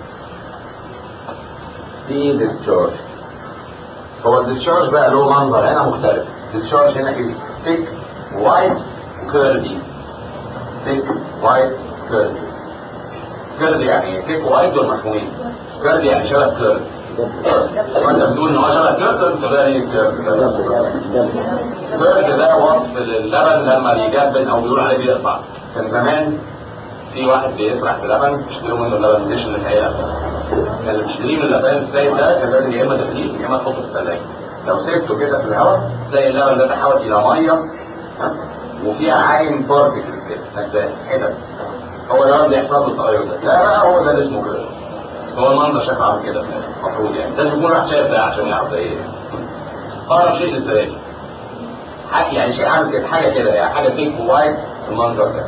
في ديسشارج هو الديسشارج بقى له منظر هنا مختلف الديسشارج هنا از ثيك وايت وكيرلي ثيك وايت كيرلي كيرلي يعني ثيك وايت دول مفهومين كيرلي يعني شبه كيرلي وانت بتقول ان هو شبه كيرلي تبقى ايه كيرلي ده وصف للبن لما بيجبن او بيقول عليه بيقطع كان زمان في واحد بيسرح في لبن يشتروا منه اللبن مش اللي الحقيقه كان اللي بيشتريه من اللبن السايب ده كان لازم يا اما تغليه يا اما تحطه في الثلاجه لو سبته كده في الهواء تلاقي اللبن ده تحول الى ميه وفيها عين بارتكلز كده اجزاء حتت هو ده اللي يحصل له التغير ده لا بقى هو ده اللي اسمه كده هو المنظر شكله عامل كده المفروض يعني لازم يكون واحد شايف ده عشان يعرف ده ايه اقرب شيء للزبادي يعني شيء عامل كده حاجه كده يعني حاجه بينك وايت المنظر ده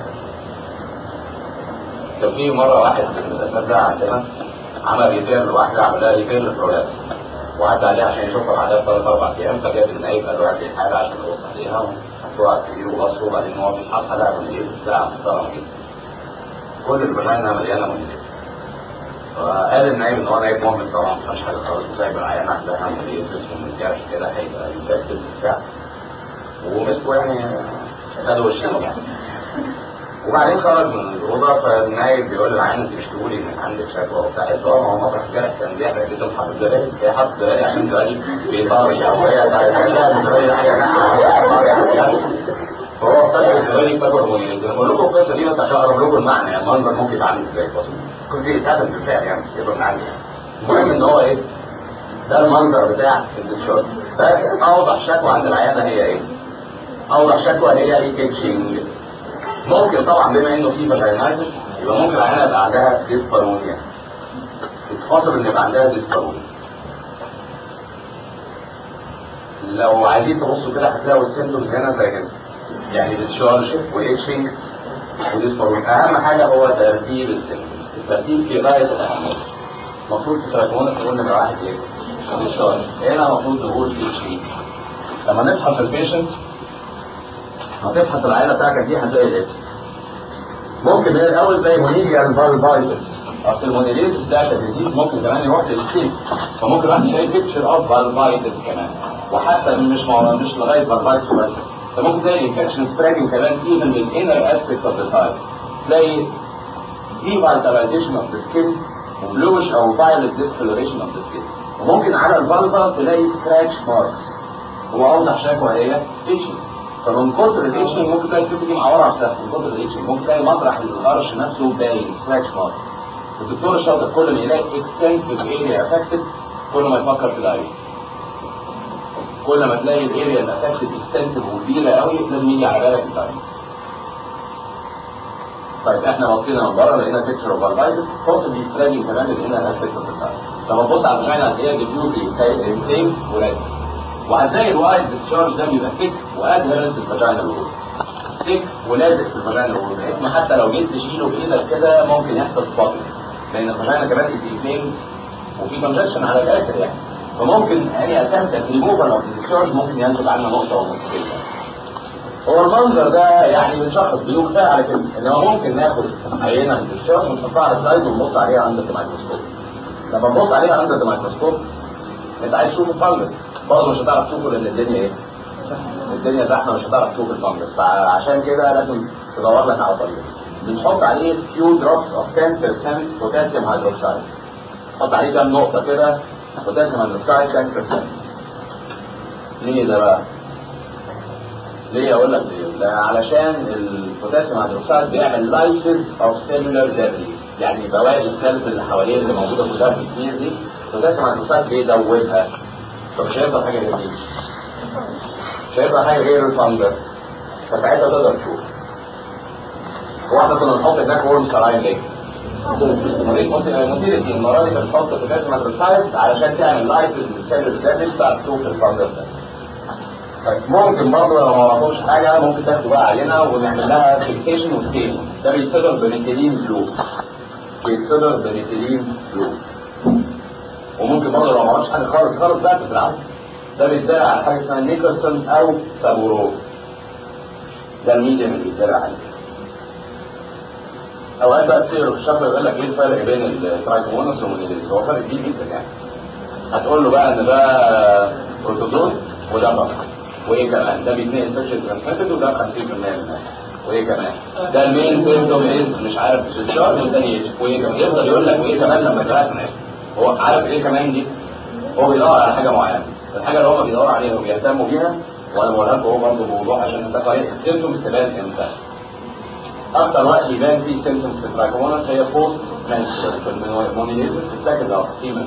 كان في مره واحد من الاساتذه عندنا عمل ريفير لواحده عملها ريفير للبرولاكس وعدى عليها عشان يشوفها بعدها بثلاث اربع ايام فجاب النايب قال له هات لي الحاله عشان ابص عليها وحطوها على السرير وبصوا وبعدين هو بيصحى لقى مونيليز بتاع محترم جدا كل الفاجينا مليانه مونيليز فقال النايب ان هو نايب مهمل طبعا ما فيهاش حاجه خالص وسايب العيان عندها مونيليز ومن جرح كده هيبقى انفكتد وبتاع ومسكوا يعني خدوا وشين يعني وبعدين خرج من الاوضه فالنايب بيقول للعين انت مش تقولي انك عندك شكوى وبتاع قالت له اه ما هو مطرح الجرح كان بيحرق جدا حاطط زبادي هي حاطط زبادي عشان زبادي بيطري او هي لا الزبادي ده حاجه فهو افتكر الزبادي افتكر مونيز انا بقول لكم القصه دي بس عشان اقرب لكم المعنى يعني المنظر ممكن يبقى عامل ازاي بسيط القصه دي اتقابلت بالفعل يعني يبقى من عندي المهم ان هو ايه ده المنظر بتاع الديسشارج بس اوضح شكوى عند العيانه هي ايه؟ اوضح شكوى هي ايكيتشنج ممكن طبعا بما انه في فاجينايتس يبقى ممكن العيانه يبقى عندها ديسبارونيا اتفصل ان يبقى عندها ديسبارونيا لو عايزين تبصوا كده هتلاقوا السيمبتومز هنا زي كده يعني ديسشارج واتشنج وديسبارونيا اهم حاجه هو ترتيب السيمبتومز الترتيب في غايه الاهميه المفروض في تراكمون تقول نمره واحد ايه؟ ديسشارج هنا المفروض نقول اتشنج لما نفحص البيشنت هتفحص العينه بتاعتك دي هتلاقي الاتش ممكن من الاول زي مونيجيا الفالفايتس اصل المونيليزس ده كديزيز ممكن كمان يروح للسكين فممكن واحد يلاقي بيكتشر اوف فالفايتس كمان وحتى مش مع... مش لغايه فالفايتس بس ده ممكن تلاقي الانفكشن سبريدنج كمان ايفن للانر اسبيكت اوف ذا تايب تلاقي revitalization of the skin وبلوش او violet discoloration of the skin وممكن على الفالفا تلاقي scratch marks هو اوضح شكوى هي itching فمن كتر الاتشنج ممكن تلاقي الست دي معوره نفسها من كتر الاتشنج ممكن تلاقي مطرح القرش نفسه باين سكراتش مارك الدكتور الشاطر كل ما يلاقي extensive area affected كل ما يفكر في العيوب كل ما تلاقي الاريا اللي affected extensive وكبيره قوي لازم يجي على بالك التايم طيب احنا بصينا من بره لقينا بيكتشر اوف فالفايتس possibly spreading كمان لقينا اسبكت اوف التايم طب نبص على الفاجينا هتلاقيها ديفيوزلي انتين ولاد وهتلاقي الوايت ديسشارج ده بيبقى ثيك وادهرنت الفاجينا وول ثيك ولازق في الفاجينا وول بحيث ما حتى لو جيت تشيله بايدك كده ممكن يحصل سبوتنج لان الفاجينا كمان ايدين وفي كونجكشن على الاخر يعني فممكن اني اتمت ريموفال اوف ديسشارج ممكن ينتج عنها نقطه ونقطتين هو المنظر ده يعني بنشخص بيه كفايه على كده ان هو ممكن ناخد عينه من الديسشارج ونحطها على سلايد ونبص عليها اندر الميكروسكوب لما نبص عليها اندر الميكروسكوب انت عايز تشوف الفانجس برضه مش هتعرف تشوفه لان الدنيا ايه؟ الدنيا زحمه مش هتعرف تشوف الفانجس فعشان كده لازم تدور لك على طريقه بنحط عليه few drops of 10% بوتاسيوم هيدروكسيد نحط عليه كام نقطه كده بوتاسيوم هيدروكسيد 10% ليه ده بقى؟ ليه اقول لك ليه؟ ده علشان البوتاسيوم هيدروكسيد بيعمل لايسيس اوف سيلولار ديبري يعني بواقي السيلز اللي حواليه اللي موجوده كلها في السمير دي البوتاسيوم هيدروكسيد بيدوبها طب مش هيفضل حاجه غير دي مش هيفضل حاجه غير الفانجس فساعتها تقدر تشوف هو احنا كنا بنحط هناك ورم سراين ليه؟ مدير المره دي بنحط بوتاسيوم هيدروكسيد علشان تعمل لايسيس للسيلولار ديبري تعرف تشوف الفانجس ده ممكن برضه لو ما وراكمش حاجه ممكن تاخدوا بقى عينه ونعمل لها فيكسيشن وسكيل ده بيتصدر بميثيلين بلو بيتصدر بميثيلين بلو وممكن برضه لو ما عملتش حاجه خالص خالص بقى تزرعه ده بيتزرع على حاجه اسمها نيكلسون او سابورو ده الميديم اللي بيتزرع عليه اوقات بقى تصير في الشفره يقول لك ايه الفرق بين الترايكومونس والمونيليز هو فرق كبير جدا يعني هتقول له بقى ان ده بروتوزول وده ضغط وايه كمان ده بيتنقل انفكشن ترانسميتد وده 50% من الناس وايه كمان ده المين سيمتوم از مش عارف الشهر والتاني ايش وايه كمان يفضل يقول لك وايه كمان لما زرعت ناس هو عارف ايه كمان دي هو بيدور على حاجه معينه الحاجه اللي هو بيدور عليها وبيهتموا بيها وانا بقولها لكم هو برضه بوضوح عشان ده طريقه السيمتومز تبان امتى اكتر وقت يبان فيه سيمتومز في الترايكومونس هي بوست منسترال في المونيليزس في السكند اوف فيمن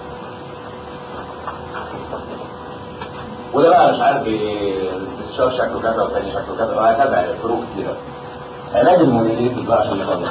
وده بقى مش عارف الشهر شكله كذا والتاني شكله كذا وهكذا يعني فروق كتيرة علاج المونيليزس بقى عشان نخلص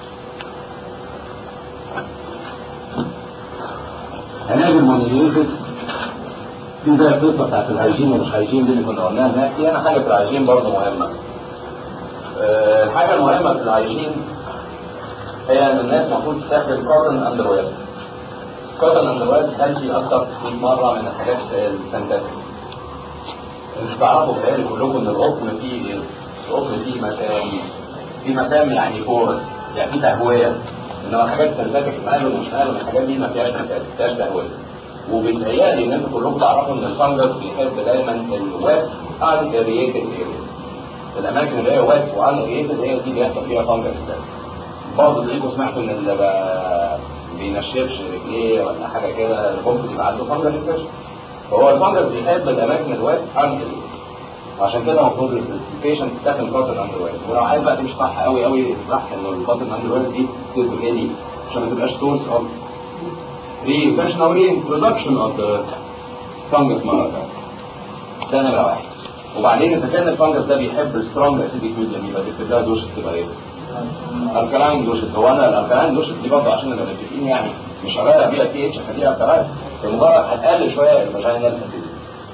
علاج المونيليزس في زي القصه بتاعت الهيجين ومش هيجين دي اللي كنا قلناها هناك في انا حاجه في الهيجين برضه مهمه أه الحاجه المهمه في الهيجين هي ان الناس المفروض تستخدم كوتن اندر ويرز كوتن اندر ويرز هيلثي اكتر 100 مره من الحاجات السنتاتيك مش تعرفوا بتهيألي كلكم ان القطن فيه ايه؟ القطن فيه مسام في مسام يعني كورس يعني في تهويه انما الحاجات السنتاتيك مقالب ومش مقالب الحاجات دي ما فيهاش مسام ما فيهاش تهويه وبيتهيألي ان انتوا كلكم تعرفوا ان الفنجس بيحب دايما الويت ان اريتد ارياز الاماكن اللي هي ويت وان اريتد هي دي بيحصل فيها فنجس برضه تلاقيكم سمعتوا ان اللي ما بينشفش رجليه ولا حاجه كده ممكن يبقى عنده فنجس انفكشن فهو الفنجس بيحب الاماكن الويت ان اريتد عشان كده المفروض البيشنت تستخدم كوتن اندر وير ولو عايز بقى تمشي صح قوي قوي صح انه الكوتن اندر وير دي تبقى غالي عشان ما تبقاش سورس اوف reinfection او reintroduction of the fungus مرة ثانية. ده نمرة واحد. وبعدين اذا كان الفنجس ده بيحب السترونج اسيديك ميديم يبقى تكتب لها دوشة تبقى ايه؟ الكلاين دوشة هو انا الالكلاين دوشة دي برضه عشان نبقى متفقين يعني مش هغير بيها بي اتش اخليها الكلاين بمجرد هتقلل شويه الفاجينال اسيديك.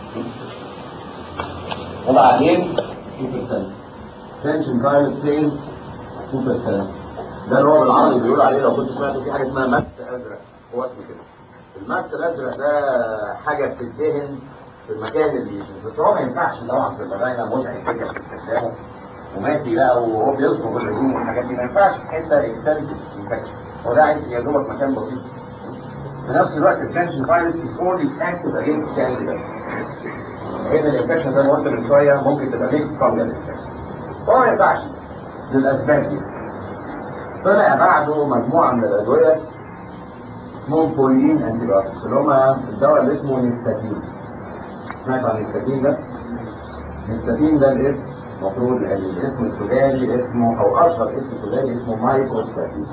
وبعدين 2% tension private pain 2% ده اللي هو بالعربي بيقول عليه لو كنت سمعته في حاجه اسمها مس ازرق هو اسمه كده المس الازرق ده حاجه بتدهن في المكان اللي يشوف بس هو ما ينفعش طبعا في الفاجينا مزعج جدا في استخدامه وماشي بقى وهو بيصبغ الهدوم والحاجات دي ما ينفعش في حته اكستنسيف انفكشن وده عايز يا دوبك مكان بسيط في نفس الوقت الكانشن فايروس از اونلي اكتف اجينست كانديدا هنا الانفكشن زي ما قلت من شويه ممكن تبقى ميكس فانجل انفكشن هو ما ينفعش للاسباب دي طلع بعده مجموعه من الادويه اسمهم بولين انتي بايوتكس اللي هم الدواء اللي اسمه نيستاتين سمعت عن النيستاتين ده؟ النيستاتين ده الاسم المفروض الاسم التجاري اسمه او اشهر اسم تجاري اسمه مايكروستاتين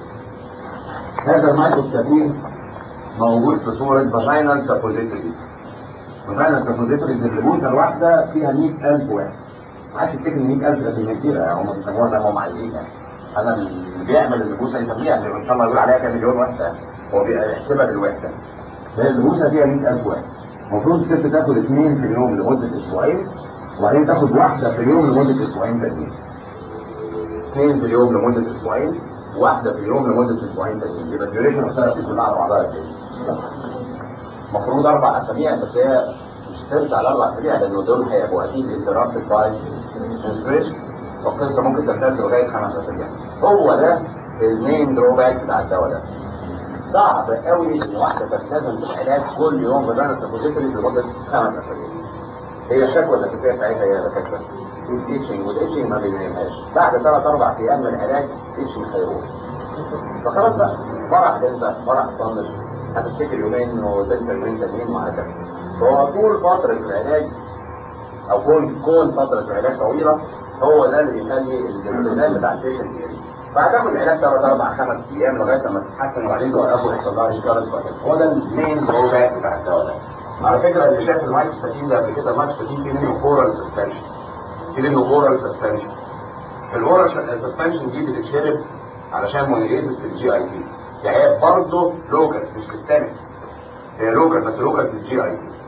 هذا المايكروستاتين موجود في صورة فاجينال سابوزيتوريز فاجينال سابوزيتوريز اللي بوسة الواحدة فيها 100000 واحد ما عادش تفتكر ان 100000 ده كمية كتيرة يعني هم بيسموها زي ما هم عايزين يعني انا اللي بيعمل البوسة يسميها ان شاء الله يقول عليها كام مليون واحدة هو بيحسبها بالوحدة فهي البوسة فيها 100000 واحد المفروض الست تاخد اثنين في اليوم لمدة اسبوعين وبعدين تاخد واحدة في اليوم لمدة اسبوعين تانيين اثنين في اليوم لمدة اسبوعين واحدة في اليوم لمدة اسبوعين تانيين يبقى الديوريشن اوف ثيرابي كلها على بعضها قد ايه؟ المفروض اربع اسابيع بس هي مش ترجع على اربع اسابيع لان دول هيبقوا اكيد انترابتد باي انسبريشن فالقصه ممكن تمتد لغايه خمس اسابيع هو ده المين دروباك بتاع الدواء ده صعب قوي ان واحده تلتزم بالعلاج كل يوم بدل السبوزيتوري لمده خمس اسابيع هي الشكوى الاساسيه بتاعتها هي دكاتره الاتشنج والاتشنج ما بينامهاش بعد ثلاث اربع ايام من العلاج الاتشنج هيروح فخلاص بقى فرح انت فرح طنش هتفتكر يومين وتنسى يومين تانيين وهكذا فهو طول فترة العلاج او كون كون فترة العلاج طويلة هو ده اللي بيخلي الالتزام بتاع البيشنت يقل فهتاخد العلاج ثلاث اربع خمس ايام لغايه لما تتحسن وبعدين توقفه يحصل لها ريكارنس هو ده المين دروباك بتاع الدواء ده على فكره اللي شاف المايكروستاتين ده قبل كده المايكروستاتين في منه اورال سسبنشن في منه اورال سسبنشن الاورال سسبنشن دي بتتشرب علشان مونيليزس في الجي اي تي يعني هي برضه لوكال مش سيستمك هي لوكال بس لوكال في الجي اي تي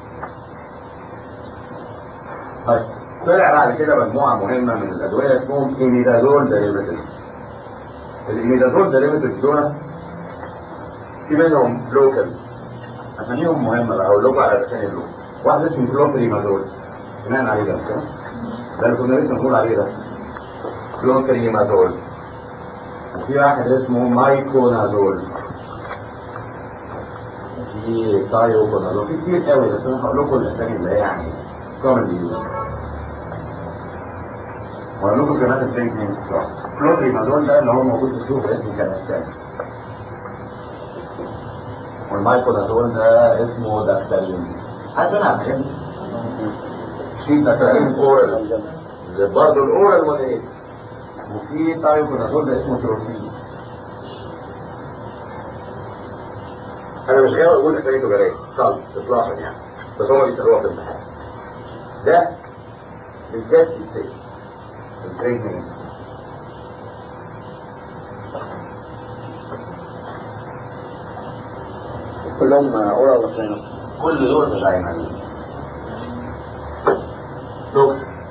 طيب طلع بعد كده مجموعه مهمه من الادويه اسمهم ايميدازول ديريفيتيفز الايميدازول ديريفيتيفز دول في منهم لوكال اساميهم مهمه بقى اقول لكم على اسامي اللوكال واحد اسمه كلوفريمازول سمعنا عليه ده مش كده؟ ده اللي كنا لسه بنقول عليه ده كلوفريمازول وفي واحد اسمه مايكونازول في تايوكونازول في كتير قوي بس انا هقول لكم الاسامي اللي هي يعني كومن يوز وهقول لكم كمان التريد نيمز بتوعه كلوفريمازول ده اللي هو موجود في السوق اسمه كانستان والمايكونازول ده اسمه داكتارين حد منها الحاجات دي في داكتارين اورال برضه الاورال ولا ايه؟ وفي تايوكونازول ده اسمه تروسين انا مش غاوي اقول اسامي تجاريه خالص اطلاقا يعني بس هم بيسالوها في الامتحان ده بالذات بيتسال التريد نيم
كلهم اورال ولا فاينل
كل دول مش عينين دول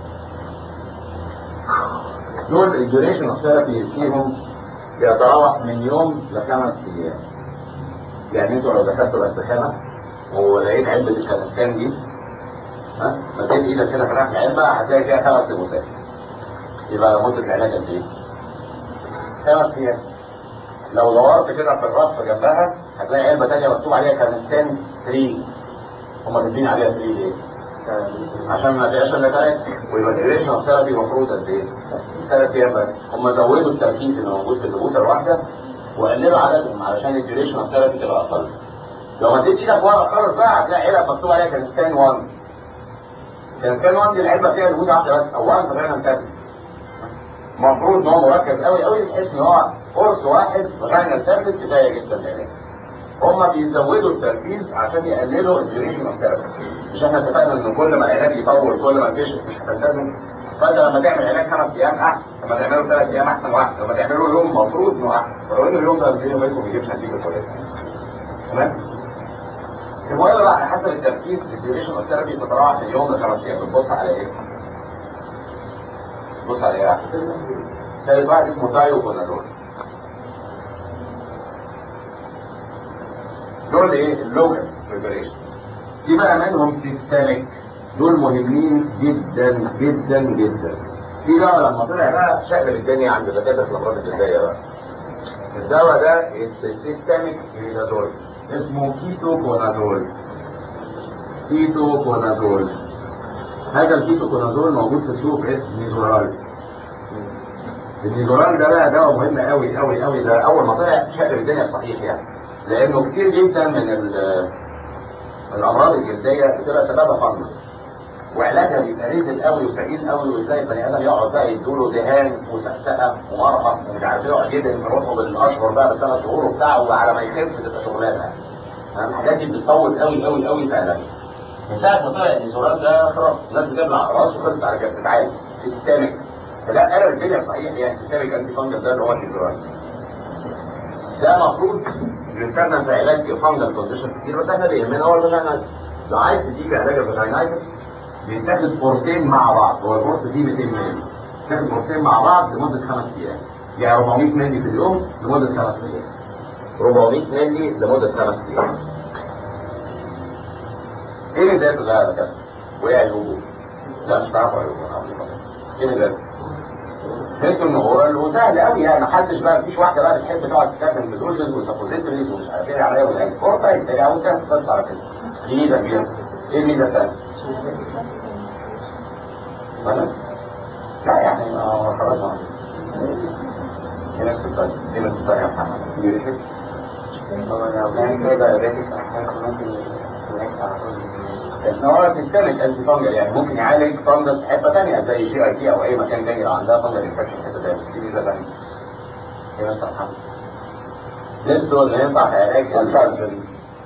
دول الديوريشن اوف ثيرابي فيهم بيتراوح من يوم لخمس ايام يعني انتوا لو دخلتوا الاسخانه ولقيت علبه الكنسكان دي ها مديت ايدك كده فتحت العلبه هتلاقي فيها خمس لبوسات يبقى مده العلاج قد ايه؟ خمس ايام لو دورت كده في الرف جنبها هتلاقي علبه ثانيه مكتوب عليها كنسكان 3 هم كاتبين عليها 3 ليه؟ عشان ما فيهاش الا ثلاث ويبقى الديوريشن اوف ثيرابي المفروض قد ايه؟ ثلاث ايام بس هم زودوا التركيز اللي موجود في النبوسه الواحده وقللوا عددهم علشان الديوريشن اوف ثيرابي تبقى اقل لو مديت ايدك ورا خالص بقى هتلاقي علب مكتوب عليها كانسكان 1 كانسكان 1 دي العلبه فيها نبوسه واحده بس او 1 فعلا ثابت المفروض ان هو مركز قوي قوي بحيث ان هو قرص واحد فعلا ثابت كفايه جدا للعلاج هم بيزودوا التركيز عشان يقللوا الديوريشن اوف ثيرابي مش احنا اتفقنا ان كل ما العلاج يطول كل ما البيشنت مش هتلتزم فانت لما تعمل علاج خمس ايام احسن لما تعمله ثلاث ايام احسن واحسن لما تعمله يوم المفروض انه احسن ولو ان اليوم ده بيني وبينكم ما بيجيبش نتيجه كويسه تمام المهم بقى على حسب التركيز الديوريشن اوف ثيرابي بتتراوح من يوم لخمس ايام بتبص على ايه؟ بص على ايه يا أحمد؟ ثالث واحد اسمه تايوكونازول دول ايه اللوكال بريبريشن دي بقى منهم سيستميك دول مهمين جدا جدا جدا في بقى لما طلع بقى شقلب الدنيا عند دكاتره الامراض الجلديه بقى الدواء ده سيستميك ايريدازول اسمه كيتوكونازول كيتوكونازول هذا الكيتوكونازول موجود في السوق باسم نيزورال النيزورال ده بقى دواء مهم قوي قوي قوي ده اول ما طلع شقلب الدنيا صحيح يعني لانه كتير جدا من ال- الامراض الجلديه بتبقى سببها فانجس وعلاجها بيبقى رزل قوي وسعيد قوي وتلاقي البني ادم يقعد بقى يدوله دهان وسقسقه ومرهم ومش عارف ايه يقعد يدهن في روحه بالاشهر بقى بالثلاث شهور وبتاع وعلى ما يخف تبقى شغلانه يعني. الحاجات دي بتطول قوي قوي قوي في علاجها. من ساعه ما طلع الانسولين ده خلاص الناس بتبلع على راسه وخلصت على كده بتتعالج سيستميك فلا قلب الدنيا صحيح يعني سيستميك انتي فانجل ده اللي هو الانسولين. ده المفروض بيستخدم في علاج فانجل كونديشن كتير بس احنا بيهمنا هو الفاجينايتس. لو عايز تديك علاج الفاجينايتس بيتاخد قرصين مع بعض هو القرص فيه 200 مللي تاخد قرصين مع بعض لمده خمس ايام يعني 400 مللي في اليوم لمده خمس ايام 400 مللي لمده خمس ايام ايه ميزاته ده يا دكاتره؟ وايه عيوبه؟ لا مش هتعرفوا عيوبه ايه ميزاته؟ ميزته ان هو هو سهل قوي يعني محدش بقى مفيش واحده بقى بتحب تقعد تستخدم فيزوشنز وسابوزيتوريز ومش عارف ايه عليها ولا ايه فرصه يتبقى وانت بس على كده دي ميزه كبيره ايه الميزه الثانيه؟ ولا؟ لا يعني ما هو خلاص ما في ناس بتطلع في ناس بتطلع يا محمد بيريحك
هو لو كان كده دايبيتك ممكن يعيش على طول
ان هو سيستمك انتي فانجل يعني ممكن يعالج فانجس في حته ثانيه زي جي اي تي او اي مكان تاني لو عندها فانجل انفكشن في حته ثانيه بس دي ميزه ثانيه
يا مستر محمد
ميزته انه ينفع في علاج الفانجل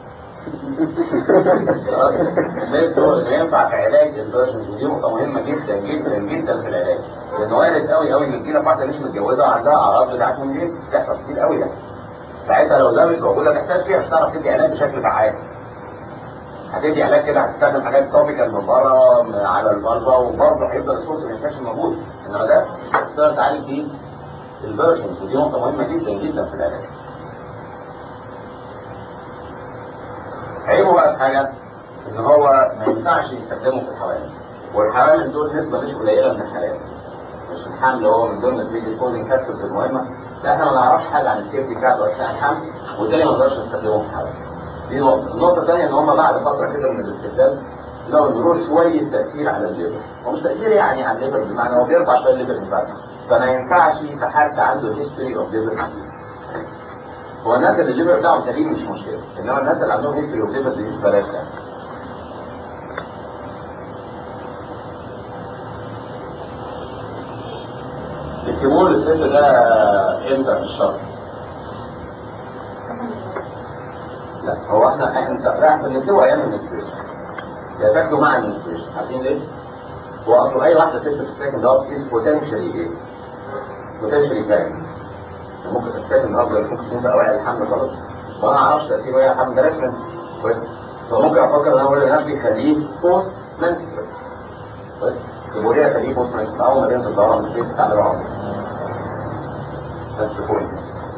ميزته انه ينفع في علاج الفيرجنز ودي نقطه مهمه جدا جدا جدا في العلاج لان وارد قوي قوي ان تجيلك واحده مش متجوزه وعندها اعراض بتاعت من دي بتحصل كتير قوي يعني ساعتها لو ده مش موجوده تحتاج فيها مش هتعرف تدي علاج بشكل فعال هتدي علاج كده هتستخدم حاجات توبيكال من بره من على الفالفا وبرضه هيفضل السورس الانفكشن موجود انما ده تقدر تعالج بيه الفيرجنز ودي نقطه مهمه جدا جدا في العلاج عيبه بقى في حاجه ان هو ما ينفعش يستخدمه في الحوامل والحوامل دول نسبه مش قليله من الحالات مش الحمل هو من ضمن البريديسبوزنج فاكتورز المهمه لا احنا ما نعرفش حاجه عن السيفتي بتاعته اثناء الحمل وبالتالي ما نقدرش نستخدمه في الحوامل دي نقطه النقطه الثانيه ان هم بعد فتره كده من الاستخدام لو ان له شويه تاثير على الليفر هو مش تاثير يعني على الليفر بمعنى هو بيرفع شويه الليفر انفاكت فما ينفعش في حد عنده هيستوري اوف ليفر هو الناس اللي الليفر بتاعهم سليم مش مشكله انما الناس اللي عندهم هيستوري اوف ليفر ديزيز بلاش يعني الكيمول الست ده امتى في الشهر؟ لا هو احنا احنا لا احنا بنكتبه ايام المنستريشن يا تاخده مع المنستريشن عارفين ليه؟ هو اصلا اي واحده ست في السكن ده از بوتنشالي ايه؟ بوتنشالي كان ممكن تتسكن النهارده ممكن تكون في اوائل الحمل خالص وانا ما اعرفش تاثير ايه الحمل ده رسمي كويس فممكن افكر ان انا اقول لنفسي خليه بوست منستريشن كويس يبقوا ليه خليه بوست منستريشن اول ما تنزل الدوره مش بتستعمله على طول بس بوينت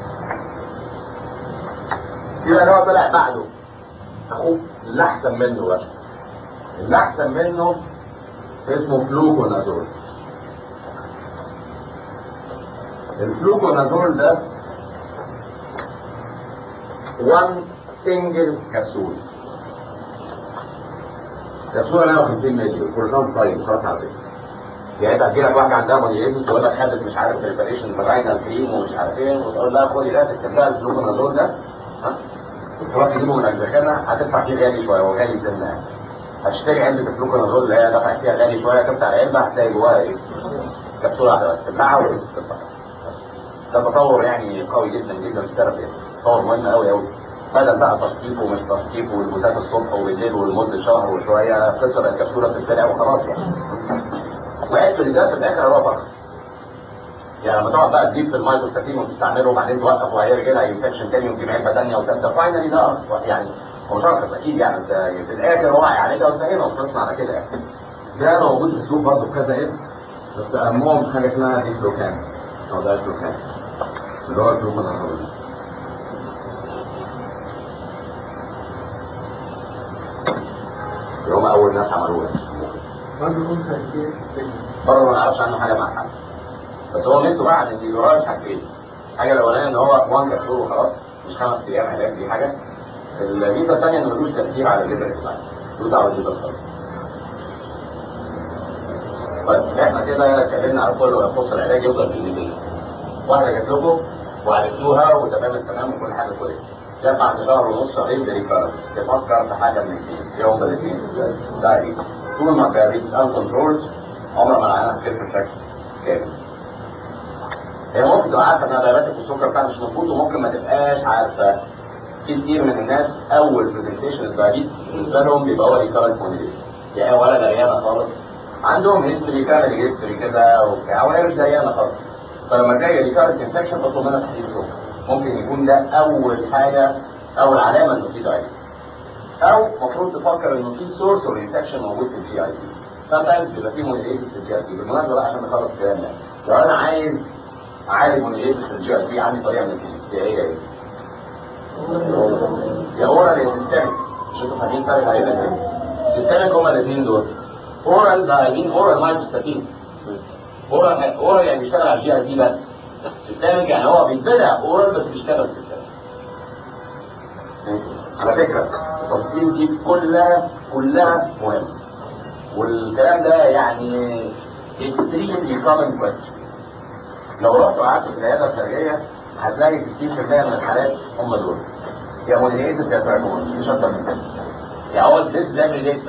يبقى هو طلع بعده اخوه اللي احسن منه بقى اللي احسن منه اسمه فلوكونازول الفلوكونازول ده 1 سنجل كبسول كبسوله 150 مللي كل سنه طيب خلاص على فكره يعني انت هتجيلك واحده عندها مونيليزيس تقول لك خدت مش عارف بريباريشن فاجينال كريم ومش عارف ايه وتقول لها خدي ده تكتب لها الفلوكونازول ده ها تروح تجيبه من الزخانه هتدفع فيه غالي شويه هو غالي سنه يعني هتشتري علبه الفلوكونازول اللي هي دفع فيها غالي شويه تفتح العلبه هتلاقي جواها ايه؟ كبسوله واحده بس تبلعها وتتصفى ده تطور يعني قوي جدا جدا في الثيرابي تطور مهم قوي قوي بدل بقى تشطيف ومش تشطيف والبوسات الصبح وبالليل ولمده شهر وشويه قصه الكبسوله بتتبلع وخلاص يعني ويكفي ده في الاخر هو فقط يعني لما تقعد بقى تجيب في المايكروستاتين وتستعمله وبعدين توقف وهيرجع لها انفكشن تاني وتجيب علبه ثانيه وثالثه فاينلي ده أصلاً يعني هو مش هرخص اكيد يعني بس في الاخر هو هيعالجها وانتهينا وخلصنا على كده يعني ده موجود في السوق برضه بكذا اسم بس اهمهم حاجه اسمها ديفلوكان او ده ديفلوكان اللي هو الفلوكونازول اللي هم اول ناس عملوها برضه ما نعرفش عنه حاجه مع حد بس هو ميزته بقى عن النيورال حاجتين
الحاجه الاولانيه ان هو وان كابسول وخلاص مش خمس ايام علاج دي حاجه الميزه الثانيه انه ملوش تاثير على الليفر بتاعك ملوش على الليفر خالص طيب احنا كده اتكلمنا على كل ما يخص العلاج يفضل في الايدين واحده جات لكم وعالجتوها وتمام التمام وكل حاجه كويسه جت بعد شهر ونص شهرين بريكارنس تفكر في حاجه من الاثنين ايه هم الاثنين؟ دايريز طول ما الدايريز ان كنترول عمر ما العينه هتخف بشكل كامل هي ممكن تبقى عارفه انها دايرتك والسكر بتاعها مش مظبوط وممكن ما تبقاش عارفه في كتير من الناس اول برزنتيشن الدايريز بالنسبه لهم بيبقى هو ريكارنت مونيليز يعني ولا دريانه خالص عندهم هيستوري كامل هيستوري كده وبتاع وهي مش دريانه خالص فلما جاي ريكارنت انفكشن بطلب منها تحليل سكر ممكن يكون ده اول حاجه اول علامه انه في دايريز او المفروض تفكر انه في سورس اوف انفكشن موجود في الجي اي تي sometimes بيبقى في مونيليزيس في الجي اي تي بالمناسبه بقى عشان نخلص الكلام ده لو انا عايز اعالج مونيليزيس في الجي اي تي عندي طريقه من الاثنين هي ايه ايه؟ يا اورال يا سيستميك مش انتوا فاهمين فرق علينا ايه؟ سيستميك هما الاثنين دول اورال ده مين اورال مايكروستاتين اورال اورال يعني بيشتغل على الجي اي تي بس سيستميك يعني هو بيتبدع اورال بس بيشتغل سيستميك على فكرة التفاصيل دي كلها كلها مهمة والكلام ده يعني extremely common question لو رحت وقعدت في العيادة الخارجية هتلاقي 60% من الحالات هم دول يا مونيليزس يا تراكون مش اكتر من كده يعني هو this is every day